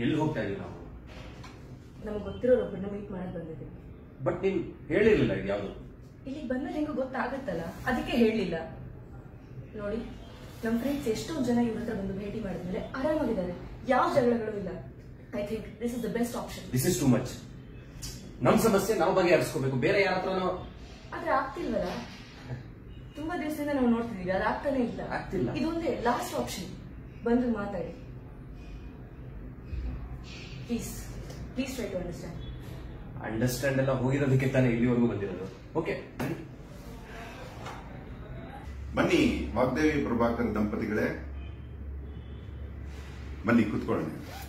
ಎಲ್ಲಿ ಹೋಗ್ತಾ ಇದೀವಿ ನಾವು ನಮಗೆ ಗೊತ್ತಿರೋರೊಬ್ಬರನ್ನ ಮೀಟ್ ಮಾಡಕ್ ಬಂದಿದ್ದೀವಿ ಬಟ್ ನೀನ್ ಹೇಳಿರ್ಲಿಲ್ಲ ಇದು ಯಾವುದು ಇಲ್ಲಿಗೆ ಬಂದ್ರೆ ನಿಂಗೂ ಗೊತ್ತಾಗತ್ತಲ್ಲ ಅದಕ್ಕೆ ಹೇಳಲಿಲ್ಲ ನೋಡಿ ನಮ್ಮ ಫ್ರೆಂಡ್ಸ್ ಎಷ್ಟೊಂದು ಜನ ಇವ್ರ ಹತ್ರ ಬಂದು ಭೇಟಿ ಮಾಡಿದ್ಮೇಲೆ ಆರಾಮಾಗಿದ್ದಾರೆ ಯಾವ ಜಗಳಗಳು ಇಲ್ಲ I think this is the best option this is too much ನಮ್ ಸಮಸ್ಯೆ ನಾವು ಬಗೆಹರಿಸ್ಕೋಬೇಕು ಬೇರೆ ಯಾರ ಹತ್ರನೋ ಆದ್ರೆ ಆಗ್ತಿಲ್ವಲ್ಲ ತುಂಬಾ ದಿವಸದಿಂದ ನಾವು ನೋಡ್ತಿದೀವಿ ಅದು ಆಗ್ತಾನೆ ಇಲ್ಲ ಆಗ್ತಿಲ್ಲ. ಇದೊಂದೇ ಲಾಸ್ಟ್ ಆಪ್ಷನ್ ಬಂದು ಮಾತಾಡಿ please please try to understand understand ಎಲ್ಲ ಹೋಗಿರೋದಕ್ಕೆ ತಾನೇ ಇಲ್ಲಿವರೆಗೂ ಬಂದಿರೋದು ಓಕೆ ಬನ್ನಿ ವಾಗ್ದೇವಿ ಪ್ರಭಾಕರ್ ದಂಪತಿಗಳೇ ಬನ್ನಿ ಕೂತ್ಕೊಳ್ಳೋಣ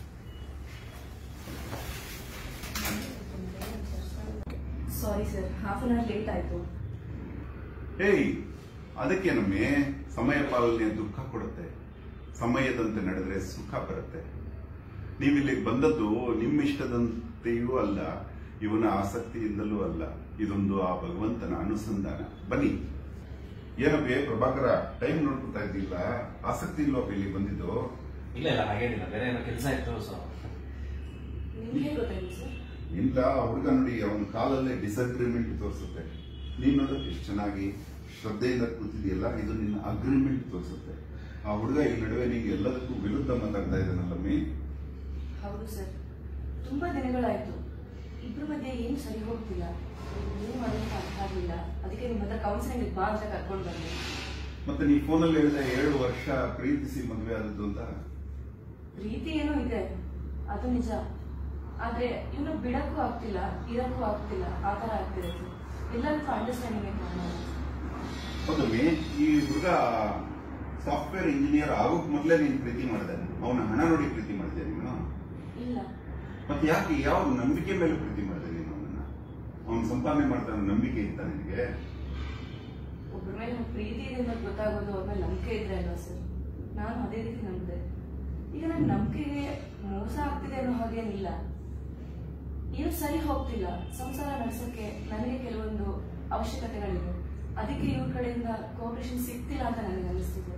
sorry sir half an hour late ಆಯ್ತು ಏಯ್ ಅದಕ್ಕೆ ನಮ್ಮೆ ಸಮಯ ಪಾಲನೆ ದುಃಖ ಕೊಡುತ್ತೆ ಸಮಯದಂತೆ ನಡೆದ್ರೆ ಸುಖ ಬರುತ್ತೆ ನೀವಿಲ್ಲಿಗೆ ಬಂದದ್ದು ನಿಮ್ಮ ಇಷ್ಟದಂತೆಯೂ ಅಲ್ಲ ಇವನ ಆಸಕ್ತಿಯಿಂದಲೂ ಅಲ್ಲ ಇದೊಂದು ಆ ಭಗವಂತನ ಅನುಸಂಧಾನ ಬನ್ನಿ ಏನಪ್ಪೆ ಪ್ರಭಾಕರ ಟೈಮ್ ನೋಡ್ಕೊತಾ ಇದ್ದಿಲ್ಲ ಆಸಕ್ತಿ ಇಲ್ವಪ್ಪ ಇಲ್ಲಿಗೆ ಬಂದಿದ್ದು ಇಲ್ಲ ಇಲ್ಲ ಹಾಗೇನಿಲ್ಲ ಬೇರೆ ಏನೋ ಕೆಲಸ ಇತ್ತು ಸೊ ನಿಮ್ಗೆ ಹೇಗೆ ಗೊತ್ತಾಯ್ತು ಸರ್ ಇಲ್ಲ ಆ ಹುಡುಗ ನೋಡಿ ಅವನ ಕಾಲಲ್ಲೇ ಡಿಸಗ್ರಿಮೆಂಟ್ ತೋರಿಸುತ್ತೆ ನೀನ್ ನೋಡೋಕೆ ಎಷ್ಟು ಚೆನ್ನಾಗಿ ಶ್ರದ್ಧೆಯಿಂದ ಕೂತಿದೆಯಲ್ಲ ಇದು ನಿನ್ನ ಅಗ್ರಿಮೆಂಟ್ ತೋರಿಸುತ್ತೆ ಆ ಹುಡುಗ ಈ ನಡುವೆ ನಿಂಗೆ ಎಲ್ಲದಕ್ಕೂ ವಿರುದ್ಧ ಮಾತಾಡ್ತಾ ಇದ್ದಾನಲ್ಲಮ್ಮಿ ಹೌದು ಸರ್ ತುಂಬಾ ದಿನಗಳಾಯ್ತು ಇಬ್ರ ಮಧ್ಯೆ ಏನು ಸರಿ ಹೋಗ್ತಿಲ್ಲ ಏನು ಮಾಡೋಕೆ ಅರ್ಥ ಆಗ್ಲಿಲ್ಲ ಅದಕ್ಕೆ ನಿಮ್ಮ ಹತ್ರ ಕೌನ್ಸಿಲಿಂಗ್ ಬಾ ಅಂತ ಕರ್ಕೊಂಡು ಬಂದೆ ಮತ್ತೆ ನೀ ಫೋನಲ್ಲಿ ಹೇಳಿದೆ ಏಳು ವರ್ಷ ಪ್ರೀತಿಸಿ ಮದುವೆ ಆದದ್ದು ಅಂತ ಪ್ರೀತಿ ಏನೋ ಇದೆ ಅದು ನಿಜ ಆದ್ರೆ ಇವ್ನು ಬಿಡಕ್ಕೂ ಆಗ್ತಿಲ್ಲ ಇರಕ್ಕೂ ಆಗ್ತಿಲ್ಲ ಆ ತರ ಆಗ್ತಿದೆ ಸರ್ ಎಲ್ಲರಿಗೂ ಅಂಡರ್ಸ್ಟ್ಯಾಂಡಿಂಗ್ ಕಾರಣ ಹೌದಮ್ಮಿ ಈ ಹುಡುಗ ಸಾಫ್ಟ್ವೇರ್ ಇಂಜಿನಿಯರ್ ಆಗೋಕ್ ಮೊದಲೇ ನೀನ್ ಪ್ರೀತಿ ಮಾಡಿದೆ ಅವನ ಹಣ ನೋಡಿ ಪ್ರೀತಿ ಮಾಡಿದೆ ನೀನು ಇಲ್ಲ ಮತ್ತೆ ಯಾಕೆ ಯಾವ ನಂಬಿಕೆ ಮೇಲೆ ಪ್ರೀತಿ ಮಾಡಿದೆ ನೀನು ಅವನನ್ನ ಅವನ್ ಸಂಪಾದನೆ ಮಾಡ್ತಾನೆ ನಂಬಿಕೆ ಇತ್ತ ನಿನಗೆ ಒಬ್ಬರ ಮೇಲೆ ನಮ್ಗೆ ಪ್ರೀತಿ ಇದೆ ಅನ್ನೋದು ಗೊತ್ತಾಗೋದು ಅವ್ರ ಮೇಲೆ ನಂಬಿಕೆ ಇದ್ರೆ ಅಲ್ವಾ ಸರ್ ನಾನು ಅದೇ ರೀತಿ ನಂಬಿದೆ ಈಗ ನನ್ನ ನಂಬಿಕೆಗೆ ಮೋಸ ಆಗ್ತಿದೆ ಅನ್ನೋ ಹಾಗೇನಿಲ್ಲ ಏನು ಸರಿ ಹೋಗ್ತಿಲ್ಲ ಸಂಸಾರ ನಡೆಸೋಕೆ ನನಗೆ ಕೆಲವೊಂದು ಅವಶ್ಯಕತೆಗಳಿವೆ ಅದಕ್ಕೆ ಇವ್ರ ಕಡೆಯಿಂದ ಕೋಆಪರೇಷನ್ ಸಿಗ್ತಿಲ್ಲ ಅಂತ ನನಗೆ ಅನಿಸ್ತಿದೆ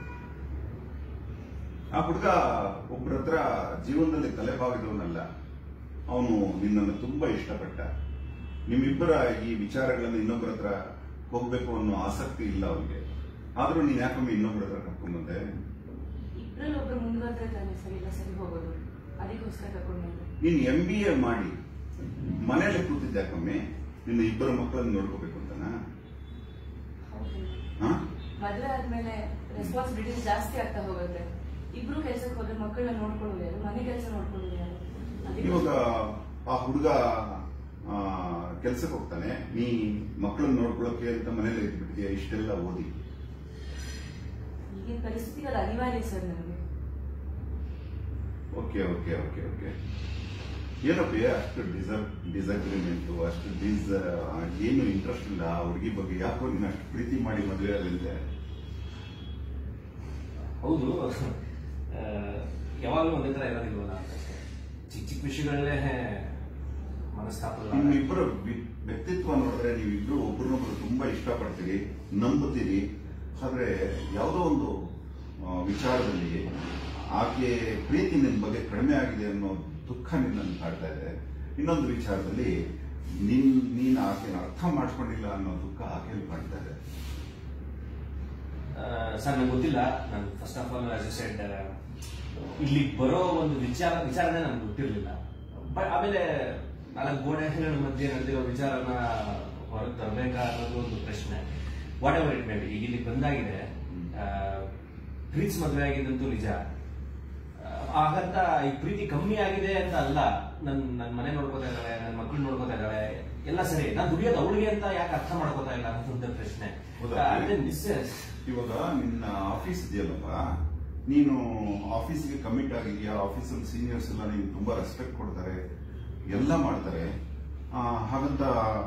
ಆ ಹುಡುಗ ಒಬ್ಬರ ಹತ್ರ ಜೀವನದಲ್ಲಿ ತಲೆಬಾಗಿದವನಲ್ಲ ಅವನು ನಿನ್ನನ್ನು ತುಂಬಾ ಇಷ್ಟಪಟ್ಟ ನಿಮ್ಮಿಬ್ಬರ ಈ ವಿಚಾರಗಳನ್ನು ಇನ್ನೊಬ್ಬರ ಹತ್ರ ಹೋಗ್ಬೇಕು ಅನ್ನೋ ಆಸಕ್ತಿ ಇಲ್ಲ ಅವನಿಗೆ ಆದ್ರೂ ನೀನ್ ಯಾಕೊಮ್ಮೆ ಇನ್ನೊಬ್ಬರ ಹತ್ರ ಕರ್ಕೊಂಡ್ಬಂದೆ ಇಬ್ಬರಲ್ಲಿ ಒಬ್ರು ಮುಂದುವರೆದ್ರೆ ತಾನೇ ಸರಿ ಇಲ್ಲ ಸರಿ ಹೋಗೋದು ಅದಕ್ಕೋಸ್ಕರ ಕರ್ಕೊಂಡು ಬಂದೆ ನೀನ್ ಎಂ ಬಿ ಎ ಮಾಡಿ ಮನೇಲಿ ಕೂತಿದ್ದೆ ಯಾಕೊಮ್ಮೆ ನಿನ್ನ ಇಬ್ಬರ ಮಕ್ಕಳನ್ನು ನೋಡ್ಕೋಬೇಕು ಅಂತನಾ ಹೌದು ಹಾ ಮದುವೆ ಆದ್ಮೇಲೆ ರೆಸ್ಪಾನ್ಸಿಬಿಲಿಟೀಸ್ ಜಾಸ್ತಿ ಆಗ್ತಾ ಹೋಗುತ್ತೆ ಇಬ್ರು ಕೆಲ್ಸಕ್ಕೆ ಹೋದ್ರೆ ಮಕ್ಕಳನ್ನ ನೋಡ್ಕೊಳ್ಳೋದು ಯಾರು ಮನೆ ಕೆಲಸ ನೋಡ್ಕೊಳ್ಳೋದು ಯಾರು ಅದಕ್ಕೆ ಇವಾಗ ಆ ಹುಡುಗ ಕೆಲ್ಸಕ್ಕೆ ಹೋಗ್ತಾನೆ ನೀ ಮಕ್ಕಳನ್ನ ನೋಡ್ಕೊಳ್ಳೋಕೆ ಅಂತ ಮನೇಲಿ ಇದ್ಬಿಟ್ಟಿದ್ಯಾ ಇಷ್ಟೆಲ್ಲ ಓದಿ ಈಗಿನ ಪರಿಸ್ಥಿತಿಗೆ ಅದು ಅನಿವಾರ್ಯ ಸರ್ ನನಗೆ ಓಕೆ ಓಕೆ ಓಕೆ ಓಕೆ ಏನಪ್ಪ ಅಷ್ಟು ಡಿಸರ್ ಡಿಸಗ್ರಿಮೆಂಟ್ ಅಷ್ಟು ಡಿಸ್ ಏನು ಇಂಟ್ರೆಸ್ಟ್ ಇಲ್ಲ ಆ ಹುಡುಗಿ ಬಗ್ಗೆ ಯಾಕೋ ನೀನು ಅಷ್ಟು ಪ್ರೀತಿ ಮಾಡಿ ಮದುವೆ ಆಗಲಿದೆ ಹೌದು ಆ, ಯಾವಾಗಲೂ ಒಂದೇ ತರ ಇರೋದಿಲ್ವಲ್ಲ ಅಂತ ಅಷ್ಟೇ. ಚಿಕ್ಕ ಚಿಕ್ಕ ವಿಷಯಗಳಲ್ಲೇ ಮನಸ್ತಾಪಲ್ಲ ನಿಮ್ಮಿಬ್ಬರ ವಿ- ವ್ಯಕ್ತಿತ್ವ ನೋಡಿದ್ರೆ ನೀವಿಬ್ರು ಒಬ್ರನ್ನೊಬ್ರು ತುಂಬಾ ಇಷ್ಟಪಡ್ತೀರಿ ನಂಬುತ್ತೀರಿ ಆದ್ರೆ ಯಾವುದೋ ಒಂದು ಆ, ವಿಚಾರದಲ್ಲಿ ಆಕೆ ಪ್ರೀತಿ ನಿನ್ನ ಬಗ್ಗೆ ಕಡಿಮೆ ಆಗಿದೆ ಅನ್ನೋ ದುಃಖ ನಿನ್ನನ್ನು ಕಾಡ್ತಾ ಇದೆ ಇನ್ನೊಂದು ವಿಚಾರದಲ್ಲಿ ನೀನ್ ನೀನ್ ಆಕೆನ ಅರ್ಥ ಮಾಡ್ಕೊಂಡಿಲ್ಲ ಅನ್ನೋ ದುಃಖ ಆಕೆಯಲ್ಲಿ ಕಾಡ್ತಾ ಇದೆ ಸರ್ ನಂಗೆ ಗೊತ್ತಿಲ್ಲ ನಾನು first of all as said ಇಲ್ಲಿ ಬರೋ ಒಂದು ವಿಚಾರ ವಿಚಾರನೇ ನನಗೆ ಗೊತ್ತಿರಲಿಲ್ಲ ಬಟ್ ಆಮೇಲೆ ನಾಲ್ಕು ಗೋಡೆಗಳ ಮಧ್ಯೆ ನಡೆದಿರೋ ವಿಚಾರನ ಹೊರಗೆ ತರಬೇಕಾ ಅನ್ನೋದು ಒಂದು ಪ್ರಶ್ನೆ ವಾಟ್ ಎವರ್ ಇಟ್ ಮೇಬಿ ಈಗ ಇಲ್ಲಿ ಬಂದಾಗಿದೆ ಪ್ರೀತಿ ಮದುವೆ ಆಗಿದ್ದಂತೂ ನಿಜ ಆ, ಹಾಗಂತ ಈ ಪ್ರೀತಿ ಕಮ್ಮಿ ಆಗಿದೆ ಅಂತ ಅಲ್ಲ ನನ್ ನನ್ ಮನೆ ನೋಡ್ಕೋತಾ ಇದ್ದಾಳೆ ನನ್ನ ಮಕ್ಕಳು ನೋಡ್ಕೋತಾ ಇದ್ದಾಳೆ ಎಲ್ಲ ಸರಿ ನಾನು ದುಡಿಯೋದು ಅವಳಿಗೆ ಅಂತ ಯಾಕೆ ಅರ್ಥ ಮಾಡ್ಕೋತಾ ಇಲ್ಲ ಅಂತ ಪ್ರಶ್ನೆ ಹೌದಾ? ಅದೇ ಮಿಸ್ಸಸ್ ಇವಾಗ ನಿನ್ನ ಆಫೀಸ್ ಇದೆಯಲ್ಲಪ್ಪ ನೀನು ಆಫೀಸ್ಗೆ ಕಮಿಟ್ ಆಗಿದೆಯಾ ಆಫೀಸಲ್ಲಿ ಸೀನಿಯರ್ಸ್ ಎಲ್ಲ ನೀನು ತುಂಬಾ ರೆಸ್ಪೆಕ್ಟ್ ಕೊಡ್ತಾರೆ ಎಲ್ಲ ಮಾಡ್ತಾರೆ ಆ, ಹಾಗಂತ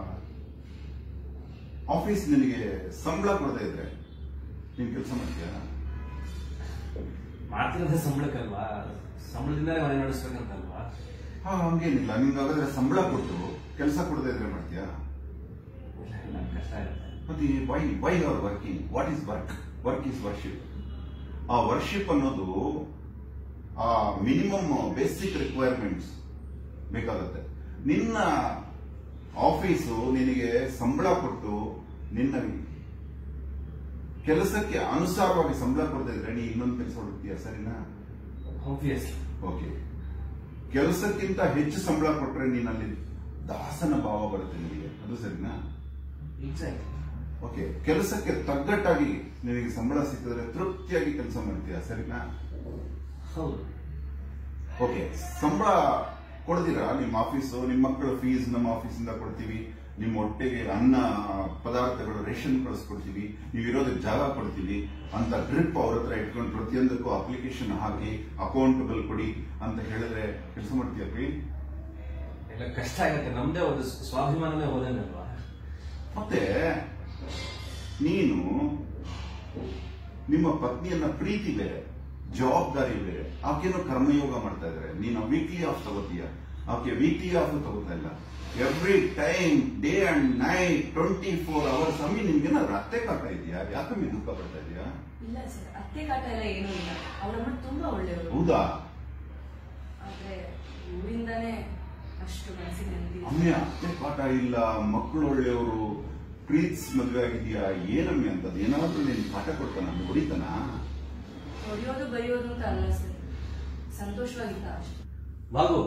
ಆಫೀಸ್ ನಿನಗೆ ಸಂಬಳ ಕೊಡದೇ ಇದ್ರೆ ನೀನ್ ಕೆಲಸ ಮಾಡ್ತೀಯಾ ಮಾಡ್ತಿರೋದೇ ಸಂಬಳಕ್ಕಲ್ವಾ ಸಂಬಳದಿಂದಲೇ ಮನೆ ನಡೆಸ್ಬೇಕಂತಲ್ವಾ ಹಾ ಹಂಗೇನಿಲ್ಲ ನಿನ್ಗೆ ಹಾಗಾದ್ರೆ ಸಂಬಳ ಕೊಟ್ಟು ಕೆಲಸ ಕೊಡದೇ ಇದ್ರೆ ಮಾಡ್ತೀಯಾ ಇಲ್ಲ ಇಲ್ಲ ಕಷ್ಟ ಇರುತ್ತೆ ಮತ್ತೆ why why are working what is work work is worship ಆ ವರ್ಷಿಪ್ ಅನ್ನೋದು ಆ ಮಿನಿಮಮ್ ಬೇಸಿಕ್ ರಿಕ್ವೈರ್ಮೆಂಟ್ಸ್ ಬೇಕಾಗುತ್ತೆ ನಿನ್ನ ಆಫೀಸು ನಿನಗೆ ಸಂಬಳ ಕೊಟ್ಟು ನಿನ್ನ ಕೆಲಸಕ್ಕೆ ಅನುಸಾರವಾಗಿ ಸಂಬಳ ಕೊಡದೇ ಇದ್ರೆ ನೀ ಇನ್ನೊಂದು ಕೆಲಸ ಹುಡುಕ್ತೀಯ ಸರಿನಾ ಆಬ್ವಿಯಸ್ಲಿ ಓಕೆ ಕೆಲಸಕ್ಕಿಂತ ಹೆಚ್ಚು ಸಂಬಳ ಕೊಟ್ರೆ ನೀನಲ್ಲಿ ದಾಸನ ಭಾವ ಬರುತ್ತೆ ನಿನಗೆ ಅದು ಸರಿನಾ ಎಕ್ಸಾಕ್ಟ್ಲಿ ಓಕೆ ಕೆಲಸಕ್ಕೆ ತಗ್ಗಟ್ಟಾಗಿ ನಿನಗೆ ಸಂಬಳ ಸಿಕ್ಕಿದ್ರೆ ತೃಪ್ತಿಯಾಗಿ ಕೆಲಸ ಮಾಡ್ತೀಯ ಸರಿನಾ ಹೌದು ಓಕೆ ಸಂಬಳ ಕೊಡ್ತೀರಾ ನಿಮ್ಮ ಆಫೀಸು ನಿಮ್ಮ ಮಕ್ಕಳ ಫೀಸ್ ನಮ್ಮ ಆಫೀಸಿಂದ ಕೊಡ್ತೀವಿ ನಿಮ್ಮ ಹೊಟ್ಟೆಗೆ ಅನ್ನ ಪದಾರ್ಥಗಳು ರೇಷನ್ ಕಳಿಸ್ಕೊಡ್ತೀವಿ ನೀವು ಇರೋದಕ್ಕೆ ಜಾಗ ಕೊಡ್ತೀವಿ ಅಂತ ಡ್ರಿಪ್ ಅವ್ರ ಹತ್ರ ಇಟ್ಕೊಂಡು ಪ್ರತಿಯೊಂದಕ್ಕೂ ಅಪ್ಲಿಕೇಶನ್ ಹಾಕಿ ಅಕೌಂಟಬಲ್ ಕೊಡಿ ಅಂತ ಹೇಳಿದ್ರೆ ಕೆಲಸ ಮಾಡ್ತೀಯ ಪ್ರೀ ಎಲ್ಲ ಕಷ್ಟ ಆಗುತ್ತೆ ನಮ್ದೇ ಒಂದು ಸ್ವಾಭಿಮಾನನೇ ಹೋದಂಗಲ್ವಾ ಮತ್ತೆ ನೀನು ನಿಮ್ಮ ಪತ್ನಿಯನ್ನ ಪ್ರೀತಿ ಬೇರೆ ಜವಾಬ್ದಾರಿ ಬೇರೆ ಆಕೆನೂ ಕರ್ಮಯೋಗ ಮಾಡ್ತಾ ಇದ್ದಾರೆ ನೀನು ವೀಕ್ಲಿ ಆಫ್ ತಗೋತೀಯ ಆಕೆ ವೀಕ್ಲಿ ಆಫ್ ತಗೋತಾ ಇಲ್ಲ every time day and night twenty four hours ಅಮ್ಮಿ ನಿಮ್ಗೇನಾದ್ರು ಅತ್ತೆ ಕಾಟ ಇದೆಯಾ ಯಾಕಮ್ಮಿ ದುಃಖ ಪಡ್ತಾ ಇದೆಯಾ ಇಲ್ಲ ಸರ್ ಅತ್ತೆ ಕಾಟ ಎಲ್ಲ ಏನೂ ಇಲ್ಲ ಅವರಮ್ಮ ತುಂಬಾ ಒಳ್ಳೆಯವರು ಹೌದಾ ಆದ್ರೆ ಊರಿಂದಾನೇ ಅಷ್ಟು ಮನಸ್ಸಿಗೆ ನೆಮ್ಮದಿ ಅಮ್ಮೆ ಅತ್ತೆ ಕಾಟ ಇಲ್ಲ ಮಕ್ಕಳು ಒಳ್ಳೆಯವರು ಪ್ರೀತ್ಸ್ ಮದುವೆ ಆಗಿದ್ಯಾ ಏನಮ್ಮೆ ಅಂತದ್ ಏನಾದ್ರೂ ನೀನು ಕಾಟ ಕೊಡ್ತಾನ ಹೊಡಿತಾನ ಹೊಡೆಯೋದು ಬರೆಯೋದು ಅಂತ ಅಲ್ಲ ಸರ್ ಸಂತೋಷವಾಗಿದ್ದ ಅಷ್ಟೇ ಬಾಬು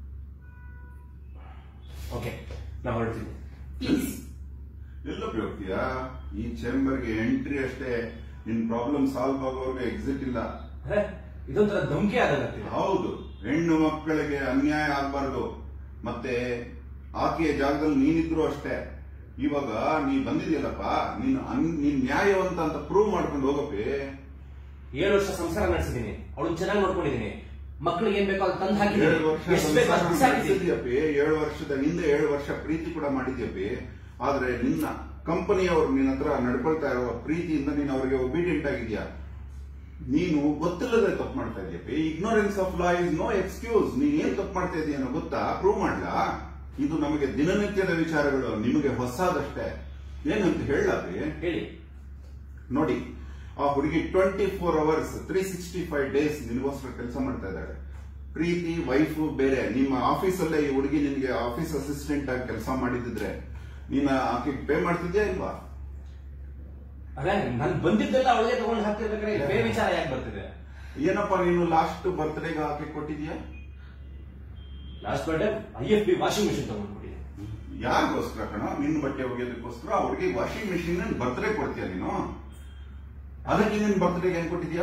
ಓಕೆ ನಾ ಹೊರಡ್ತೀನಿ ಪ್ಲೀಸ್ ಎಲ್ಲ ಹೋಗ್ತೀಯಾ ಈ ಚೇಂಬರ್ಗೆ ಎಂಟ್ರಿ ಅಷ್ಟೇ ನಿನ್ ಪ್ರಾಬ್ಲಮ್ ಸಾಲ್ವ್ ಆಗೋವರೆಗೆ ಎಕ್ಸಿಟ್ ಇಲ್ಲ ಹೇ, ಇದೊಂಥರ ಧಮಕಿ ಆಗತ್ತೆ ಹೌದು ಹೆಣ್ಣು ಮಕ್ಕಳಿಗೆ ಅನ್ಯಾಯ ಆಗ್ಬಾರ್ದು ಮತ್ತೆ ಆಕೆಯ ಜಾಗದಲ್ಲಿ ನೀನಿದ್ರು ಅಷ್ಟೇ ಇವಾಗ ನೀ ಬಂದಿದ್ಯಲ್ಲಪ್ಪ ನೀನು ಅನ್- ನೀನ್ ನ್ಯಾಯವಂತ ಅಂತ ಪ್ರೂವ್ ಮಾಡ್ಕೊಂಡು ಹೋಗಪ್ಪಿ ಏಳು ವರ್ಷ ಸಂಸಾರ ನಡೆಸಿದೀನಿ ಅವಳನ್ನ ಚೆನ್ನಾಗಿ ನೋಡ್ಕೊಂಡಿದೀನಿ ಮಕ್ಳಿಗೆ ಏನ್ ಬೇಕೋ ಅದು ತಂದು ಏಳು ಹಾಕಿದ್ದೀನಿ ವರ್ಷ ಎಷ್ಟು ಬೇಕೋ ಅಷ್ಟು ಸಂಸಾರ ಬಿಸಾಕಿದ್ದೀನಿ. ನಡೆಸಿದ್ಯಪ್ಪಿ ಏಳು ವರ್ಷದ ಹಿಂದೆ ಏಳು ವರ್ಷ ಪ್ರೀತಿ ಕೂಡ ಮಾಡಿದ್ಯಪ್ಪಿ ಆದ್ರೆ ನಿನ್ನ ಕಂಪನಿಯವರು ನಿನ್ನ ಹತ್ರ ನಡ್ಕೊಳ್ತಾ ಇರೋ ಪ್ರೀತಿಯಿಂದ ನೀನು ಅವರಿಗೆ ಒಬಿಡಿಯಂಟ್ ಆಗಿದ್ಯಾ ನೀನು ಗೊತ್ತಿಲ್ಲದೆ ತಪ್ಪು ಮಾಡ್ತಾ ಇದೆಯಪ್ಪಿ ignorance of law is no excuse ನೀನ್ ಏನ್ ತಪ್ಪು ಮಾಡ್ತಾ ಇದೀಯ ಅನ್ನೋ ಗೊತ್ತಾ ಪ್ರೂವ್ ಮಾಡ್ಲಾ ಇದು ನಮಗೆ ದಿನನಿತ್ಯದ ವಿಚಾರಗಳು ನಿಮಗೆ ಹೊಸದಷ್ಟೇ ಏನಂತ ಹೇಳಪ್ಪಿ ಹೇಳಿ ನೋಡಿ ಆ ಹುಡುಗಿ twenty four hours three sixty five days ನಿನಗೋಸ್ಕರ ಕೆಲಸ ಮಾಡ್ತಾ ಇದ್ದಾಳೆ ಪ್ರೀತಿ ವೈಫ್ ಬೇರೆ ನಿಮ್ಮ ಆಫೀಸಲ್ಲೇ ಈ ಹುಡುಗಿ ನಿನಗೆ ಆಫೀಸ್ ಅಸಿಸ್ಟೆಂಟ್ ಆಗಿ ಕೆಲಸ ಮಾಡಿದ್ರೆ ನೀನು ಆಕೆ ಪೇ ಮಾಡ್ತಿದ್ಯಾ ಇಲ್ವಾ ಅದೇ ನಾನು ಬಂದಿದ್ದೆಲ್ಲ ಅವಳಿಗೆ ತಗೊಂಡು ಹಾಕ್ತಿರ್ಬೇಕಾದ್ರೆ ಇಲ್ಲಿ ಬೇರೆ ವಿಚಾರ ಯಾಕೆ ಬರ್ತಿದೆ ಏನಪ್ಪ ನೀನು ಲಾಸ್ಟ್ ಬರ್ತ್ಡೇಗೆ ಆಕೆ ಕೊಟ್ಟಿದ್ಯಾ last birthday I F B washing machine ತಗೊಂಡ್ಬಿಡಿ ಯಾರಿಗೋಸ್ಕರ ಕಣ ನಿನ್ನ ಬಟ್ಟೆ ಒಗೆಯೋದಕ್ಕೋಸ್ಕರ ಆ ಹುಡುಗಿ ವಾಷಿಂಗ್ ಮಿಷಿನ್ ಬರ್ತ್ಡೇ ಕೊಡ್ತೀಯ ನೀನು ಅದಕ್ಕೆ ನಿನ್ನ ಬರ್ತ್ಡೇಗೆ ಏನ್ ಕೊಟ್ಟಿದ್ಯಾ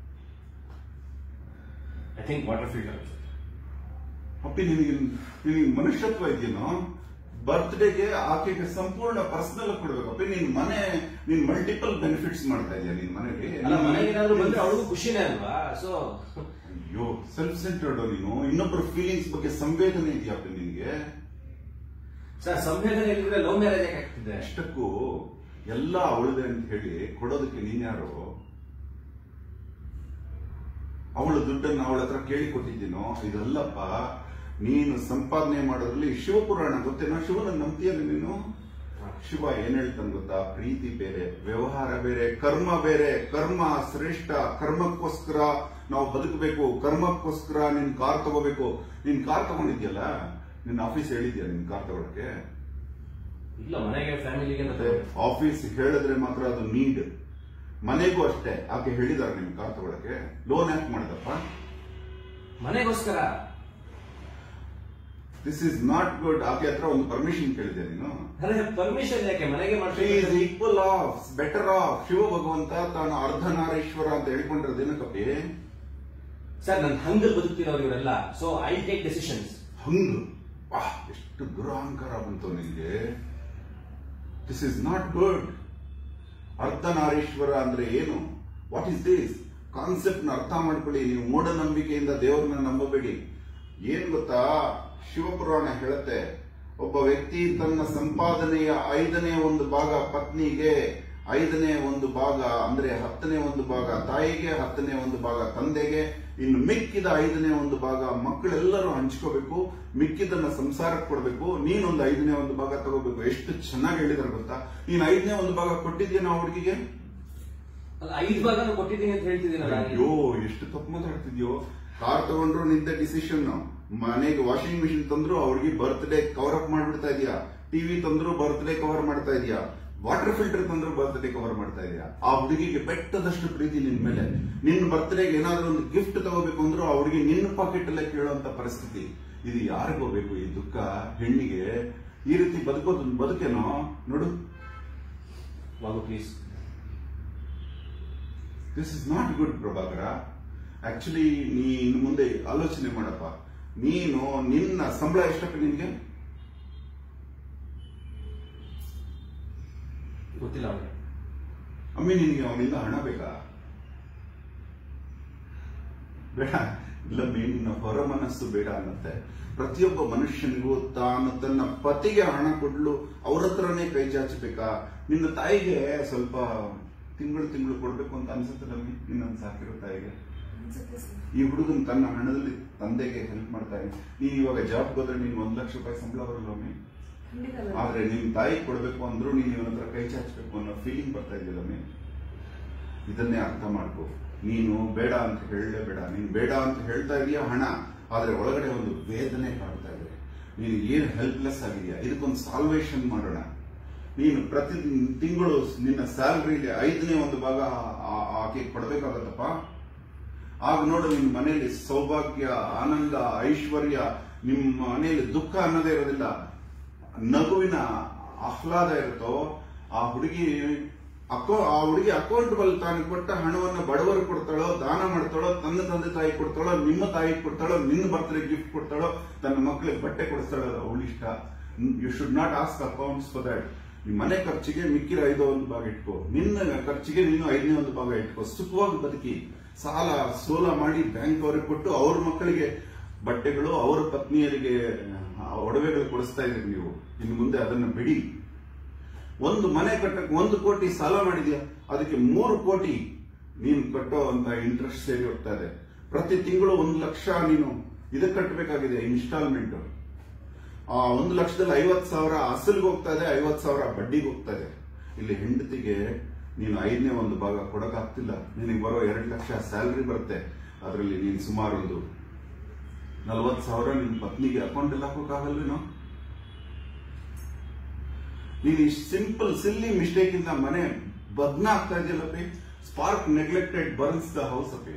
ಐ ಥಿಂಕ್ ವಾಟರ್ ಫಿಲ್ಟರ್ ಅಪ್ಪಿ ನಿನಗೆ ನಿನಗೆ ಮನುಷ್ಯತ್ವ ಇದೆಯೇನೋ ಬರ್ತ್ಡೇಗೆ ಆಕೆಗೆ ಸಂಪೂರ್ಣ ಪರ್ಸನಲ್ ಕೊಡ್ಬೇಕಪ್ಪಿ ನಿನ್ ಮನೆ ನೀನ್ ಮಲ್ಟಿಪಲ್ ಬೆನಿಫಿಟ್ಸ್ ಮಾಡ್ತಾ ಇದೆಯಾ ನಿನ್ ಮನೆಗೆ ಅಲ್ಲ ಮನೆಗೆ ಏನಾದ್ರು ಬಂದ್ರೆ ಅವಳಿಗೂ ಖುಷಿನೇ ಅಲ್ವಾ ಸೊ ಅಯ್ಯೋ ಸೆಲ್ಫ್ ಸೆಂಟರ್ಡ್ ನೀನು ಇನ್ನೊಬ್ಬರ ಫೀಲಿಂಗ್ಸ್ ಬಗ್ಗೆ ಸಂವೇದನೆ ಇದೆಯಪ್ಪ ನಿನಗೆ ಸರ್ ಸಂವೇದನೆ ಇಲ್ಲಿದ್ರೆ ಲವ್ ಮ್ಯಾರೇಜ್ ಯಾಕೆ ಆಗ್ತಿದೆ ಅಷ್ಟಕ್ಕೂ ಎಲ್ಲ ಅವಳದೆ ಅಂತ ಹೇಳಿ ಕೊಡೋದಕ್ಕೆ ನೀನ್ಯಾರು ಅವಳ ದುಡ್ಡನ್ನು ಅವಳ ಹತ್ರ ಕೇಳಿ ಕೊಟ್ಟಿದ್ದೀನೋ ಇದಲ್ಲಪ್ಪ ನೀನು ಸಂಪಾದನೆ ಮಾಡೋದ್ರಲ್ಲಿ ಶಿವಪುರಾಣ ಗೊತ್ತೇನೋ ಶಿವನ ನಂಬ್ತೀಯ ನೀನು ಶಿವ ಏನ್ ಹೇಳ್ತಾನೆ ಗೊತ್ತಾ ಪ್ರೀತಿ ಬೇರೆ ವ್ಯವಹಾರ ಬೇರೆ ಕರ್ಮ ಬೇರೆ ಕರ್ಮ ಶ್ರೇಷ್ಠ ಕರ್ಮಕ್ಕೋಸ್ಕರ ನಾವು ಬದುಕಬೇಕು ಕರ್ಮಕ್ಕೋಸ್ಕರ ನಿನ್ ಕಾರ್ ತಗೋಬೇಕು ನಿನ್ ಕಾರ್ ತಗೊಂಡಿದ್ಯಲ್ಲ ನಿನ್ನ ಆಫೀಸ್ ಹೇಳಿದ್ಯಾ ನಿನ್ ಕಾರ್ ತಗೊಳಕ್ಕೆ ಇಲ್ಲ ಮನೆಗೆ ಫ್ಯಾಮಿಲಿಗೆ ಅಂತ ಮತ್ತೆ ಆಫೀಸ್ ಹೇಳಿದ್ರೆ ಮಾತ್ರ ಅದು ನೀಡ್ ಮನೆಗೂ ಅಷ್ಟೇ ಆಕೆ ಹೇಳಿದಾರೆ ನಿಮ್ ಕಾರ್ ತಗೊಳಕ್ಕೆ ಲೋನ್ ಯಾಕೆ ಮಾಡ್ದಪ್ಪ ಮನೆಗೋಸ್ಕರ ದಿಸ್ ಇಸ್ ನಾಟ್ ಗುಡ್ ಆಕೆ ಹತ್ರ ಒಂದು ಪರ್ಮಿಷನ್ ಕೇಳಿದೆ ನೀನು ಅದೇ ಪರ್ಮಿಷನ್ ಯಾಕೆ ಮನೆಗೆ ಈಸ್ ಮಾಡ್ತೀವಿ equal half better half Shiva ಭಗವಂತ ತಾನು ಅರ್ಧನಾರೀಶ್ವರ ಅಂತ ಹೇಳ್ಕೊಂಡಿರೋದೇನಕ್ಕಪ್ಪಿ ಸರ್ ನನ್ ಹಂಗಲ್ ಬದುಕ್ತಿರೋರು ಇವರೆಲ್ಲ ಸೊ ಐ ಟೇಕ್ ಡೆಸಿಷನ್ಸ್ ಹಂಗ್ ವಾಹ್ ಎಷ್ಟು ದುರಹಂಕಾರ ಬಂತು ನಿನಗೆ this is not good Ardhanarishvara ಅಂದ್ರೆ ಏನು ವಾಟ್ ಇಸ್ ದಿಸ್ ಕಾನ್ಸೆಪ್ಟ್ ನ ಅರ್ಥ ಮಾಡ್ಕೊಳ್ಳಿ ನೀವು ಮೂಢನಂಬಿಕೆಯಿಂದ ದೇವರನ್ನ ನಂಬಬೇಡಿ ಏನ್ ಗೊತ್ತಾ ಶಿವಪುರಾಣ ಹೇಳುತ್ತೆ ಒಬ್ಬ ವ್ಯಕ್ತಿ ತನ್ನ ಸಂಪಾದನೆಯ ಐದನೇ ಒಂದು ಭಾಗ ಪತ್ನಿಗೆ ಐದನೇ ಒಂದು ಭಾಗ ಅಂದ್ರೆ ಹತ್ತನೇ ಒಂದು ಭಾಗ ತಾಯಿಗೆ ಹತ್ತನೇ ಒಂದು ಭಾಗ ತಂದೆಗೆ ಇನ್ನು ಮಿಕ್ಕಿದ ಐದನೇ ಒಂದು ಭಾಗ ಮಕ್ಕಳೆಲ್ಲರೂ ಹಂಚ್ಕೋಬೇಕು ಮಿಕ್ಕಿದನ್ನ ಸಂಸಾರಕ್ಕೆ ಕೊಡ್ಬೇಕು ನೀನೊಂದು ಐದನೇ ಒಂದು ಭಾಗ ತಗೋಬೇಕು ಎಷ್ಟು ಚೆನ್ನಾಗಿ ಹೇಳಿದಾರೆ ಗೊತ್ತಾ ನೀನ್ ಐದನೇ ಒಂದು ಭಾಗ ಕೊಟ್ಟಿದ್ಯಾ ನಾವು ಹುಡುಗಿಗೆ ಅಲ್ಲ ಐದು ಭಾಗನೂ ಕೊಟ್ಟಿದ್ದೀನಿ ಅಂತ ಹೇಳ್ತಿದ್ದೀನಲ್ಲ ಅಯ್ಯೋ ಎಷ್ಟು ತಪ್ಪು ಮಾತಾಡ್ತಿದ್ಯೋ ಕಾರ್ ತಗೊಂಡ್ರು ನಿಂದ ಡಿಸಿಷನ್ ಮನೆಗೆ ವಾಷಿಂಗ್ ಮಿಷಿನ್ ತಂದ್ರು ಅವ್ರಿಗೆ ಬರ್ತ್ಡೇ ಕವರ್ ಅಪ್ ಮಾಡ್ಬಿಡ್ತಾ ಇದೀಯಾ ಟಿವಿ ತಂದ್ರು ಬರ್ತ್ಡೇ ಕವರ್ ಮಾಡ್ತಾ ಇದೀಯಾ ವಾಟರ್ ಫಿಲ್ಟರ್ ತಂದ್ರು ಬರ್ತ್ಡೇ ಕವರ್ ಮಾಡ್ತಾ ಇದೀಯಾ ಆ ಹುಡುಗಿಗೆ ಬೆಟ್ಟದಷ್ಟು ಪ್ರೀತಿ ನಿನ್ ಮೇಲೆ ನಿನ್ನ ಬರ್ತ್ಡೇಗೆ ಏನಾದ್ರೂ ಒಂದು ಗಿಫ್ಟ್ ತಗೋಬೇಕು ಅಂದ್ರೂ ಆ ಹುಡುಗಿ ನಿನ್ನ ಪಾಕೆಟ್ ಅಲ್ಲೇ ಕೇಳುವಂತ ಪರಿಸ್ಥಿತಿ ಇದು ಯಾರಿಗೋ ಬೇಕು ಈ ದುಃಖ ಹೆಣ್ಣಿಗೆ ಈ ರೀತಿ ಬದುಕೋದು ಬದುಕೇನೋ ನೋಡು ಮಗು please this is not good Prabhakara actually ನೀ ಇನ್ನು ಮುಂದೆ ಆಲೋಚನೆ ಮಾಡಪ್ಪ ನೀನು ನಿನ್ನ ಸಂಬಳ ಎಷ್ಟಪ್ಪ ನಿನ್ಗೆ ಗೊತ್ತಿಲ್ಲ ಅವನಿಗೆ ಅಮ್ಮಿ ನಿನ್ಗೆ ಅವನಿಂದ ಹಣ ಬೇಕಾ ಬೇಡ ಇಲ್ಲ ನಿನ್ನ ಹೊರ ಮನಸ್ಸು ಬೇಡ ಅನ್ನತ್ತೆ ಪ್ರತಿಯೊಬ್ಬ ಮನುಷ್ಯನಿಗೂ ತಾನು ತನ್ನ ಪತಿಗೆ ಹಣ ಕೊಡ್ಲು ಅವ್ರ ಹತ್ರನೇ ಕೈ ಚಾಚಬೇಕಾ ನಿನ್ನ ತಾಯಿಗೆ ಸ್ವಲ್ಪ ತಿಂಗಳು ತಿಂಗಳು ಕೊಡ್ಬೇಕು ಅಂತ ಅನ್ಸುತ್ತೆ ನಮ್ಗೆ ನಿನ್ನ ಸಾಕಿರೋ ತಾಯಿಗೆ ಅನ್ಸುತ್ತೆ ಸರ್ ಈ ಹುಡುಗನ್ ತನ್ನ ಹಣದಲ್ಲಿ ತಂದೆಗೆ ಹೆಲ್ಪ್ ಮಾಡ್ತಾ ಇದ್ದಾನೆ ನೀನ್ ಇವಾಗ ಜಾಬ್ ಹೋದ್ರೆ ನೀನ್ ಒಂದ್ ಲಕ್ಷ ರೂಪಾಯಿ ಸಂಬಳ ಬರಲ್ಲೊಮ್ಮೆ ಖಂಡಿತ ಬರುತ್ತೆ. ಆದ್ರೆ ನಿಮ್ ತಾಯಿ ಕೊಡ್ಬೇಕು ಅಂದ್ರೂ ನೀನ್ ಇವನ ಹತ್ರ ಕೈ ಚಾಚಬೇಕು ಅನ್ನೋ ಫೀಲಿಂಗ್ ಬರ್ತಾ ಇದೆಯಲ್ಲಮ್ಮೆ ಇದನ್ನೇ ಅರ್ಥ ಮಾಡ್ಕೋ ನೀನು ಬೇಡ ಅಂತ ಹೇಳಲೇ ಬೇಡ ನೀನ್ ಬೇಡ ಅಂತ ಹೇಳ್ತಾ ಇದೀಯ ಹಣ ಆದ್ರೆ ಒಳಗಡೆ ಒಂದು ವೇದನೆ ಕಾಡ್ತಾ ಇದೆ ನೀನು ಏನ್ ಹೆಲ್ಪ್ಲೆಸ್ ಆಗಿದೆಯಾ ಇದಕ್ಕೊಂದು ಸಾಲ್ವೇಷನ್ ಮಾಡೋಣ ನೀನು ಪ್ರತಿ ತಿಂಗಳು ನಿನ್ನ ಸ್ಯಾಲ್ರಿಲಿ ಐದನೇ ಒಂದು ಭಾಗ ಆ- ಆಕೆ ಕೊಡ್ಬೇಕಾಗತ್ತಪ್ಪ ಆಗ ನೋಡು ನಿಮ್ಮ ಮನೆಯಲ್ಲಿ ಸೌಭಾಗ್ಯ ಆನಂದ ಐಶ್ವರ್ಯ ನಿಮ್ಮ ಮನೆಯಲ್ಲಿ ದುಃಖ ಅನ್ನೋದೇ ಇರೋದಿಲ್ಲ ನಗುವಿನ ಆಹ್ಲಾದ ಇರುತ್ತೋ ಆ ಹುಡುಗಿ ಅಕೌ ಆ ಹುಡುಗಿ ಅಕೌಂಟಬಲ್ ತಾನು ಕೊಟ್ಟ ಹಣವನ್ನು ಬಡವರು ಕೊಡ್ತಾಳೋ ದಾನ ಮಾಡ್ತಾಳೋ ತನ್ನ ತಂದೆ ತಾಯಿ ಕೊಡ್ತಾಳೋ ನಿಮ್ಮ ತಾಯಿ ಕೊಡ್ತಾಳೋ ನಿನ್ನ ಬರ್ತ್ಡೇ ಗಿಫ್ಟ್ ಕೊಡ್ತಾಳೋ ತನ್ನ ಮಕ್ಕಳಿಗೆ ಬಟ್ಟೆ ಕೊಡಿಸ್ತಾಳೋ ಅವಳ ಇಷ್ಟ you should not ask accounts for that ನಿಮ್ಮ ಮನೆ ಖರ್ಚಿಗೆ ಮಿಕ್ಕಿರ ಐದೋ ಒಂದು ಭಾಗ ಇಟ್ಕೋ ನಿನ್ನ ಖರ್ಚಿಗೆ ನೀನು ಐದನೇ ಒಂದು ಭಾಗ ಇಟ್ಕೋ ಸುಖವಾಗಿ ಬದುಕಿ ಸಾಲ ಸೋಲ ಮಾಡಿ ಬ್ಯಾಂಕ್ ಅವ್ರಿಗೆ ಕೊಟ್ಟು ಅವ್ರ ಮಕ್ಕಳಿಗೆ ಬಟ್ಟೆಗಳು ಅವರ ಪತ್ನಿಯರಿಗೆ ಆ, ಒಡವೆಗಳು ಕೊಡಿಸ್ತಾ ಇದ್ದೀರಿ ನೀವು ಇನ್ನು ಮುಂದೆ ಅದನ್ನ ಬಿಡಿ ಒಂದು ಮನೆ ಕಟ್ಟಕ್ಕೆ ಒಂದು ಕೋಟಿ ಸಾಲ ಮಾಡಿದ್ಯಾ ಅದಕ್ಕೆ ಮೂರು ಕೋಟಿ ನೀನು ಕಟ್ಟೋ ಅಂತ ಇಂಟ್ರೆಸ್ಟ್ ಸೇರಿ ಹೋಗ್ತಾ ಇದೆ ಪ್ರತಿ ತಿಂಗಳು ಒಂದು ಲಕ್ಷ ನೀನು ಇದಕ್ಕೆ ಕಟ್ಟಬೇಕಾಗಿದೆ ಇನ್ಸ್ಟಾಲ್ಮೆಂಟ್ ಆ ಒಂದು ಲಕ್ಷದಲ್ಲಿ ಐವತ್ ಸಾವಿರ ಅಸಲ್ಗೆ ಹೋಗ್ತಾ ಇದೆ ಐವತ್ ಸಾವಿರ ಬಡ್ಡಿಗೆ ಹೋಗ್ತಾ ಇದೆ ಇಲ್ಲಿ ಹೆಂಡತಿಗೆ ನೀನು ಐದನೇ ಒಂದು ಭಾಗ ಕೊಡಕ್ಕಾಗ್ತಿಲ್ಲ ನಿನಗೆ ಬರೋ ಎರಡು ಲಕ್ಷ ಸ್ಯಾಲ್ರಿ ಬರುತ್ತೆ ಅದರಲ್ಲಿ ನೀನು ಸುಮಾರು ಒಂದು ನಲ್ವತ್ತು ಸಾವಿರ ನಿನ್ನ ಪತ್ನಿಗೆ ಅಕೌಂಟ್ ಎಲ್ಲ ಹಾಕೋಕ್ಕಾಗಲ್ವೇನೋ ನೀನು ಇಷ್ಟು ಸಿಂಪಲ್ ಸಿಲ್ಲಿ ಮಿಸ್ಟೇಕ್ ಇಂದ ಮನೆ ಬದ್ನ ಆಗ್ತಾ ಇದೆಯಲ್ಲಪ್ಪಿ spark neglected burns the house ಅಪ್ಪಿ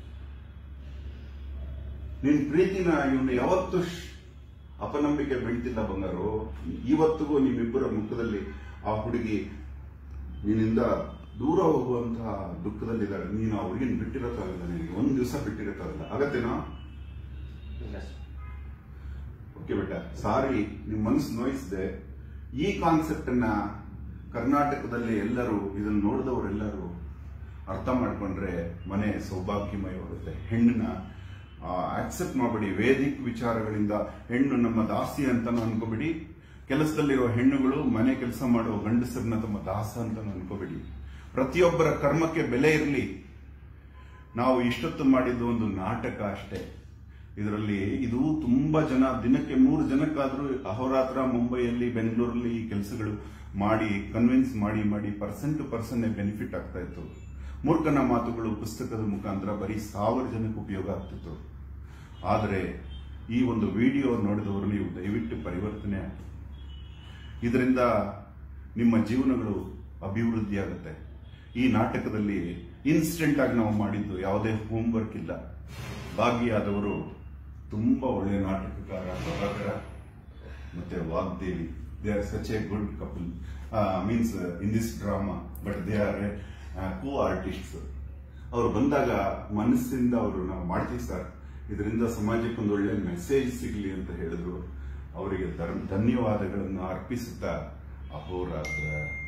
ನಿನ್ ಪ್ರೀತಿನ ಇವನು ಯಾವತ್ತು ಶ್- ಅಪನಂಬಿಕೆ ಬೀಳ್ತಿಲ್ಲ ಬಂಗಾರು ಇವತ್ತಿಗೂ ನಿಮ್ಮಿಬ್ಬರ ಮುಖದಲ್ಲಿ ಆ ಹುಡುಗಿ ನಿನ್ನಿಂದ ದೂರ ಹೋಗುವಂತಹ ದುಃಖದಲ್ಲಿದ್ದಾಳೆ ನೀನು ಆ ಹುಡುಗಿನ ಬಿಟ್ಟಿರೋಕ್ಕಾಗಲ್ಲ ನಿನಗೆ ಒಂದ್ ದಿವಸ ಬಿಟ್ಟಿರೋಕ್ಕಾಗಲ್ಲ ಆಗತ್ತೇನೋ ಇಲ್ಲ ಸರ್. ಓಕೆ ಬೇಟ ಸಾರಿ ನಿಮ್ ಮನಸ್ಸು ನೋಯಿಸಿದೆ ಈ ಕಾನ್ಸೆಪ್ಟ್ ಅನ್ನ ಕರ್ನಾಟಕದಲ್ಲಿ ಎಲ್ಲರೂ ಇದನ್ನು ನೋಡಿದವರೆಲ್ಲರೂ ಅರ್ಥ ಮಾಡ್ಕೊಂಡ್ರೆ ಮನೆ ಸೌಭಾಗ್ಯಮಯವಾಗುತ್ತೆ ಹೆಣ್ಣನ್ನ ಆಕ್ಸೆಪ್ಟ್ ಮಾಡಬೇಡಿ ವೇದಿಕ್ ವಿಚಾರಗಳಿಂದ ಹೆಣ್ಣು ನಮ್ಮ ದಾಸಿ ಅಂತಾನು ಅನ್ಕೋಬೇಡಿ ಕೆಲಸದಲ್ಲಿರೋ ಹೆಣ್ಣುಗಳು ಮನೆ ಕೆಲಸ ಮಾಡುವ ಗಂಡಸರನ್ನ ತಮ್ಮ ದಾಸ ಅಂತಾನು ಅನ್ಕೋಬೇಡಿ ಪ್ರತಿಯೊಬ್ಬರ ಕರ್ಮಕ್ಕೆ ಬೆಲೆ ಇರಲಿ ನಾವು ಇಷ್ಟೊತ್ತು ಮಾಡಿದ್ದು ಒಂದು ನಾಟಕ ಅಷ್ಟೇ ಇದರಲ್ಲಿ ಇದು ತುಂಬಾ ಜನ ದಿನಕ್ಕೆ ಮೂರು ಜನಕ್ಕಾದ್ರೂ ಅಹೋರಾತ್ರ ಮುಂಬೈಯಲ್ಲಿ ಬೆಂಗಳೂರಲ್ಲಿ ಈ ಕೆಲಸಗಳು ಮಾಡಿ ಕನ್ವಿನ್ಸ್ ಮಾಡಿ ಮಾಡಿ ಪರ್ಸನ್ ಟು ಪರ್ಸನ್ ಬೆನಿಫಿಟ್ ಆಗ್ತಾ ಇತ್ತು ಮೂರ್ಖನ ಮಾತುಗಳು ಪುಸ್ತಕದ ಮುಖಾಂತರ ಬರೀ ಸಾವಿರ ಜನಕ್ಕೆ ಉಪಯೋಗ ಆಗ್ತಿತ್ತು ಆದರೆ ಈ ಒಂದು ವಿಡಿಯೋ ನೋಡಿದವರು ನೀವು ದಯವಿಟ್ಟು ಪರಿವರ್ತನೆ ಆಗಿ ಇದರಿಂದ ನಿಮ್ಮ ಜೀವನಗಳು ಅಭಿವೃದ್ಧಿ ಆಗುತ್ತೆ ಈ ನಾಟಕದಲ್ಲಿ ಇನ್ಸ್ಟೆಂಟ್ ಆಗಿ ನಾವು ಮಾಡಿದ್ದು ಯಾವುದೇ ಹೋಮ್ವರ್ಕ್ ಇಲ್ಲ ಭಾಗಿಯಾದವರು ತುಂಬಾ ಒಳ್ಳೆಯ ನಾಟಕಕಾರ ಪ್ರಭಾಕರ ಮತ್ತೆ Vagdevi they are such a good couple means in this drama but they are co artists ಅವ್ರು ಬಂದಾಗ ಮನಸ್ಸಿಂದ ಅವರು ನಾವು ಮಾಡ್ತೀವಿ ಸರ್ ಇದರಿಂದ ಸಮಾಜಕ್ಕೆ ಒಂದು ಒಳ್ಳೆ ಮೆಸೇಜ್ ಸಿಗಲಿ ಅಂತ ಹೇಳಿದ್ರು ಅವರಿಗೆ ಧನ್ಯವಾದಗಳನ್ನು ಅರ್ಪಿಸುತ್ತಾ ಅಹೋರಾತ್ರ